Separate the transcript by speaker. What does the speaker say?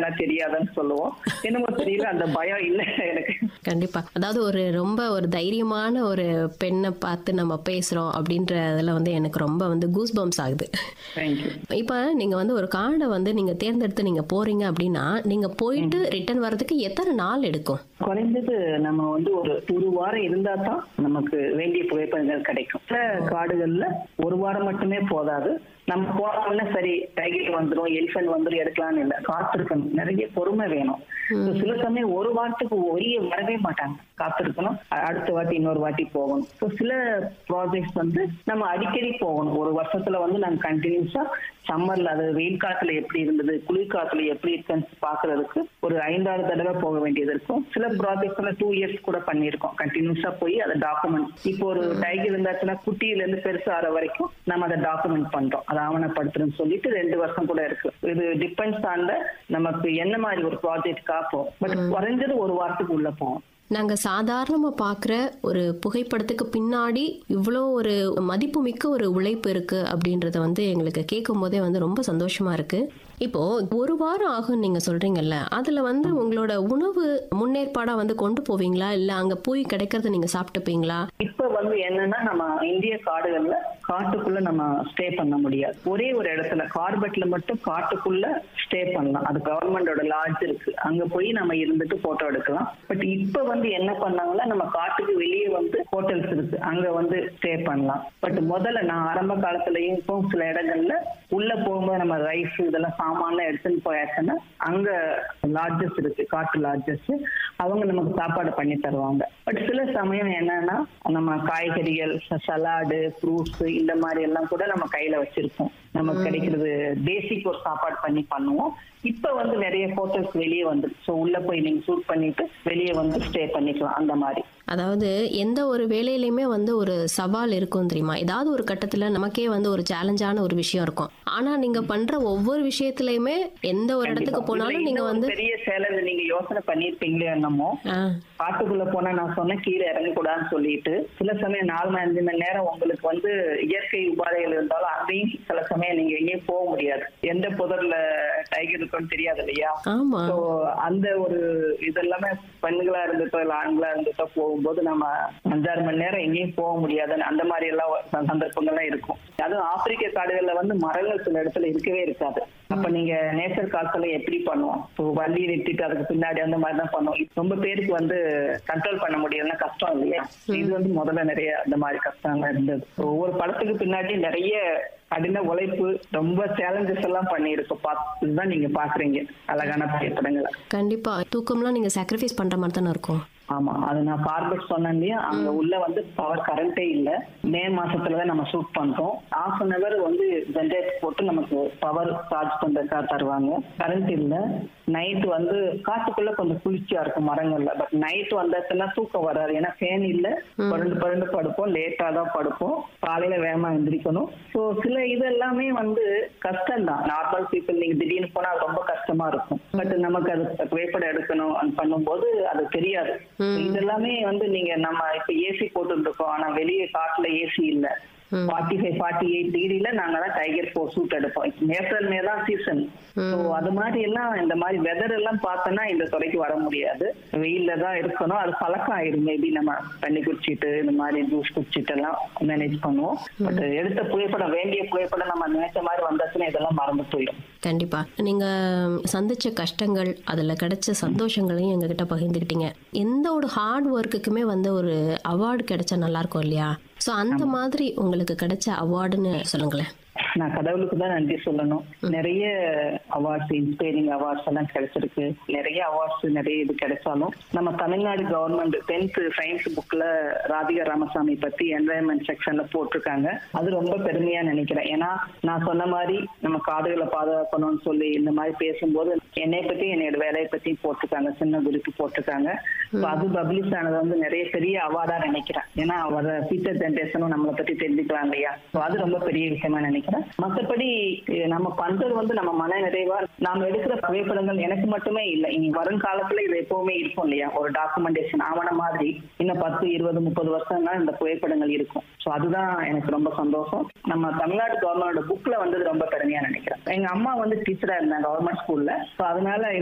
Speaker 1: என்ன தெரியாதுன்னு சொல்லுவோம் என்னமோ தெரியல அந்த பயம் இல்லை எனக்கு
Speaker 2: கண்டிப்பா அதாவது ஒரு ரொம்ப ஒரு தைரியமான ஒரு பெண்ணை பார்த்து நம்ம பேசுறோம் அப்படின்றதுல வந்து எனக்கு ரொம்ப வந்து கூஸ் பம்ஸ் ஆகுது
Speaker 1: தேங்க்யூ
Speaker 2: இப்போ நீங்க வந்து ஒரு கார்டை வந்து நீங்க தேர்ந்தெடுத்து நீங்க போறீங்க அப்படின்னா நீங்க போயிட்டு ரிட்டர்ன் வர்றதுக்கு எத்தனை நாள் எடுக்கும்
Speaker 1: குறைஞ்சது நம்ம வந்து ஒரு ஒரு வாரம் இருந்தா தான் நமக்கு வேண்டிய புகைப்படங்கள் கிடைக்கும் சில காடுகள்ல ஒரு வாரம் மட்டுமே போதாது நம்ம போனோம்னா சரி டைகர் வந்துடும் எலிஃபென்ட் வந்துடும் எடுக்கலாம்னு இல்லை காத்திருக்கணும் நிறைய பொறுமை வேணும் So, சில சமயம் ஒரு வாரத்துக்கு ஒரே வரவே மாட்டாங்க காத்திருக்கணும் அ- அடுத்த வாட்டி இன்னொரு வாட்டி போகணும் ஸோ சில ப்ராஜெக்ட்ஸ் வந்து நம்ம அடிக்கடி போகணும் ஒரு வருஷத்துல வந்து நாங்க கண்டினியூஸா சம்மர்ல அது வெயில் காலத்துல எப்படி இருந்தது குளிர் காலத்துல எப்படி இருக்குன்னு பாக்குறதுக்கு ஒரு ஐந்தாறு தடவை போக வேண்டியது இருக்கும் சில ப்ராஜெக்ட்ஸ்ல டூ இயர்ஸ் கூட பண்ணியிருக்கோம் கண்டினியூஸா போய் அதை டாக்குமெண்ட் இப்போ ஒரு டைகர் இருந்தாச்சுன்னா குட்டியில இருந்து பெருசாகிற வரைக்கும் நம்ம அதை டாக்குமெண்ட் பண்றோம் அதை ஆவணப்படுத்துறோம்னு சொல்லிட்டு ரெண்டு வருஷம் கூட இருக்கு இது டிபெண்ட்ஸ் ஆன் நமக்கு என்ன மாதிரி ஒரு ப்ராஜெக்ட் காப்போம் பட் குறைஞ்சது ஒரு வாரத்துக்கு உள்ள போவோம்
Speaker 2: நாங்க சாதாரணமா பார்க்குற ஒரு புகைப்படத்துக்கு பின்னாடி இவ்வளோ ஒரு மதிப்புமிக்க ஒரு உழைப்பு இருக்கு அப்படின்றத வந்து எங்களுக்கு கேட்கும் போதே வந்து ரொம்ப சந்தோஷமா இருக்கு இப்போ ஒரு வாரம் ஆகும் நீங்க சொல்றீங்கல்ல அதுல வந்து உங்களோட உணவு முன்னேற்பாடா வந்து கொண்டு போவீங்களா இல்ல அங்க போய் கிடைக்கிறத நீங்க சாப்பிட்டுப்பீங்களா
Speaker 1: இப்ப வந்து என்னன்னா நம்ம இந்திய காடுகள்ல காட்டுக்குள்ள நம்ம ஸ்டே பண்ண முடியாது ஒரே ஒரு இடத்துல கார்பெட்ல மட்டும் காட்டுக்குள்ள ஸ்டே பண்ணலாம் அது கவர்மெண்டோட லாட்ஜ் இருக்கு அங்க போய் நம்ம இருந்துட்டு போட்டோ எடுக்கலாம் பட் இப்ப வந்து என்ன பண்ணாங்கன்னா நம்ம காட்டுக்கு வெளியே வந்து ஹோட்டல்ஸ் இருக்கு அங்க வந்து ஸ்டே பண்ணலாம் பட் முதல்ல நான் ஆரம்ப காலத்துலயும் இப்போ சில இடங்கள்ல உள்ள போகும்போது நம்ம ரைஸ் இதெல்லாம் சாமான்லாம் எடுத்துன்னு போயாச்சுன்னா அங்க லாட்ஜஸ் இருக்கு காட்டு லாட்ஜஸ் அவங்க நமக்கு சாப்பாடு பண்ணி தருவாங்க பட் சில சமயம் என்னன்னா நம்ம காய்கறிகள் சலாடு ஃப்ரூட்ஸ் இந்த மாதிரி எல்லாம் கூட நம்ம கையில வச்சிருப்போம் நமக்கு கிடைக்கிறது பேசிக் ஒரு சாப்பாடு பண்ணி பண்ணுவோம் இப்ப வந்து நிறைய ஹோட்டல்ஸ் வெளியே வந்து ஸோ உள்ள போய் நீங்க ஷூட் பண்ணிட்டு வெளியே வந்து ஸ்டே பண்ணிக்கலாம் அந்த மாதிரி
Speaker 2: அதாவது எந்த ஒரு வேலையிலையுமே வந்து ஒரு சவால் இருக்கும் தெரியுமா ஏதாவது ஒரு கட்டத்துல நமக்கே வந்து ஒரு சேலஞ்சான ஒரு விஷயம் இருக்கும் ஆனா நீங்க பண்ற ஒவ்வொரு விஷயத்திலயுமே எந்த ஒரு இடத்துக்கு போனாலும்
Speaker 1: இதுல
Speaker 2: நீங்க
Speaker 1: இன்னும்
Speaker 2: வந்து
Speaker 1: ஒரு பெரிய சேலஞ்ச் நீங்க யோசனை பண்ணிருப்பீங்களே என்னமோ
Speaker 2: ஆ,
Speaker 1: காட்டுக்குள்ள போனா நான் சொன்ன கீழே இறங்கக்கூடாதுன்னு சொல்லிட்டு சில சமயம் நாலு மணி அஞ்சு மணி நேரம் உங்களுக்கு வந்து இயற்கை உபாதைகள் இருந்தாலும் அங்கேயும் சில சமயம் நீங்க எங்கேயும் போக முடியாது எந்த புதர்ல டைகர் இருக்குன்னு தெரியாது இல்லையா
Speaker 2: ஆமா
Speaker 1: ஸோ அந்த ஒரு இதெல்லாமே பெண்களா இருந்துட்டோ இல்ல ஆண்களா இருந்துட்டோ போகும்போது நம்ம அஞ்சாறு மணி நேரம் எங்கேயும் போக முடியாதுன்னு அந்த மாதிரி எல்லாம் ஒரு சந்தர்ப்பங்கள்லாம் இருக்கும் அதுவும் ஆப்பிரிக்க காடுகள்ல வந்து மரங்கள் சில இடத்துல இருக்கவே இருக்காது அப்ப நீங்க நேச்சர் காத்துல எப்படி பண்ணுவோம் இப்போ வள்ளி வெட்டிட்டு அதுக்கு பின்னாடி அந்த மாதிரி தான் பண்ணுவோம் இப்ப ரொம்ப பேருக்கு வந்து கண்ட்ரோல் பண்ண முடியலன்னா கஷ்டம் இல்லையா இது வந்து முதல்ல நிறைய அந்த மாதிரி கஷ்டங்கள் இருந்தது ஒவ்வொரு படத்துக்கு பின்னாடி நிறைய கடின உழைப்பு ரொம்ப சேலஞ்சஸ் எல்லாம் பண்ணியிருக்கோம் பா இதுதான் நீங்க பாக்குறீங்க அழகான புகைப்படங்களை
Speaker 2: கண்டிப்பா தூக்கம்லாம் நீங்க சாக்ரிஃபைஸ் பண்ற மாதிரி தானே இருக்கும்
Speaker 1: ஆமா அது நான் கார்பெட் சொன்னேன் இல்லையா அங்க உள்ள வந்து பவர் கரண்டே இல்ல மே மாசத்துல தான் நம்ம ஷூட் பண்றோம் ஹாஃப் அன் அவர் வந்து ஜென்ரேட் போட்டு நமக்கு பவர் சார்ஜ் பண்றதுக்காக தருவாங்க கரண்ட் இல்ல நைட் வந்து காட்டுக்குள்ள கொஞ்சம் குளிர்ச்சியா இருக்கும் மரங்கள்ல பட் நைட் வந்தாச்சுன்னா தூக்கம் வராது ஏன்னா ஃபேன் இல்ல பரண்டு பரண்டு படுப்போம் லேட்டா தான் படுப்போம் காலையில வேகமா எந்திரிக்கணும் ஸோ சில இது எல்லாமே வந்து கஷ்டம் தான் நார்மல் பீப்புள் நீங்க திடீர்னு போனா அது ரொம்ப கஷ்டமா இருக்கும் பட் நமக்கு அது புகைப்படம் எடுக்கணும் அது பண்ணும்போது அது தெரியாது இதெல்லாமே வந்து நீங்க நம்ம இப்ப ஏசி போட்டு இருக்கோம் ஆனா வெளியே காட்டுல ஏசி இல்ல ஃபார்ட்டி ஃபைவ் ஃபார்ட்டி எயிட் டிகிரில நாங்க தான் டைகர் ஃபோர் ஷூட் எடுப்போம் ஏப்ரல் மே தான் சீசன் ஸோ அது மாதிரி எல்லாம் இந்த மாதிரி வெதர் எல்லாம் பார்த்தோன்னா இந்த துறைக்கு வர முடியாது வெயில்ல தான் இருக்கணும் அது பழக்கம் ஆயிடும் மேபி நம்ம தண்ணி குடிச்சிட்டு இந்த மாதிரி ஜூஸ் குடிச்சிட்டு எல்லாம் மேனேஜ் பண்ணுவோம் பட் எடுத்த புகைப்படம் வேண்டிய புகைப்படம் நம்ம நினைச்ச மாதிரி வந்தாச்சுன்னா இதெல்லாம் மறந்து போயிடும்
Speaker 2: கண்டிப்பா நீங்க சந்திச்ச கஷ்டங்கள் அதுல கிடைச்ச சந்தோஷங்களையும் எங்ககிட்ட பகிர்ந்துக்கிட்டீங்க எந்த ஒரு ஹார்ட் ஒர்க்குக்குமே வந்து ஒரு அவார்டு கிடைச்சா நல்லா இருக்கும் இல்லையா ஸோ அந்த மாதிரி உங்களுக்கு கிடைச்ச அவார்டுன்னு சொல்லுங்களேன்
Speaker 1: நான் கடவுளுக்கு தான் நன்றி சொல்லணும் நிறைய அவார்ட்ஸ் இன்ஸ்பைரிங் அவார்ட்ஸ் எல்லாம் கிடைச்சிருக்கு நிறைய அவார்ட்ஸ் நிறைய இது கிடைச்சாலும் நம்ம தமிழ்நாடு கவர்மெண்ட் டென்த் சயின்ஸ் புக்ல ராதிகா ராமசாமி பத்தி என்வரன்மெண்ட் செக்ஷன்ல போட்டிருக்காங்க அது ரொம்ப பெருமையா நினைக்கிறேன் ஏன்னா நான் சொன்ன மாதிரி நம்ம காடுகளை பாதுகாக்கணும்னு சொல்லி இந்த மாதிரி பேசும்போது என்னை பத்தி என்னோட வேலையை பத்தி போட்டிருக்காங்க சின்ன குறிப்பு போட்டிருக்காங்க So அது பப்ளிஷ் ஆனது வந்து நிறைய பெரிய அவார்டா நினைக்கிறேன் ஏன்னா வர ஃபியூச்சர் ஜென்ரேஷனும் நம்மளை பத்தி தெரிஞ்சுக்கலாம் இல்லையா So அது ரொம்ப பெரிய விஷயமா நினைக்கிறேன் மத்தபடி அஹ் நம்ம பண்றது வந்து நம்ம மன நிறைவா நாம எடுக்கிற புகைப்படங்கள் எனக்கு மட்டுமே இல்லை இனி வருங்காலத்துல இது எப்பவுமே இருக்கும் இல்லையா ஒரு டாக்குமெண்டேஷன் ஆவண மாதிரி இன்னும் பத்து இருபது முப்பது வருஷம் தான் இந்த புகைப்படங்கள் இருக்கும் ஸோ அதுதான் எனக்கு ரொம்ப சந்தோஷம் நம்ம தமிழ்நாடு கவர்மெண்டோட புக்ல வந்தது ரொம்ப பெருமையா நினைக்கிறேன் எங்க அம்மா வந்து டீச்சரா இருந்தாங்க கவர்மெண்ட் ஸ்கூல்ல ஸோ அதனால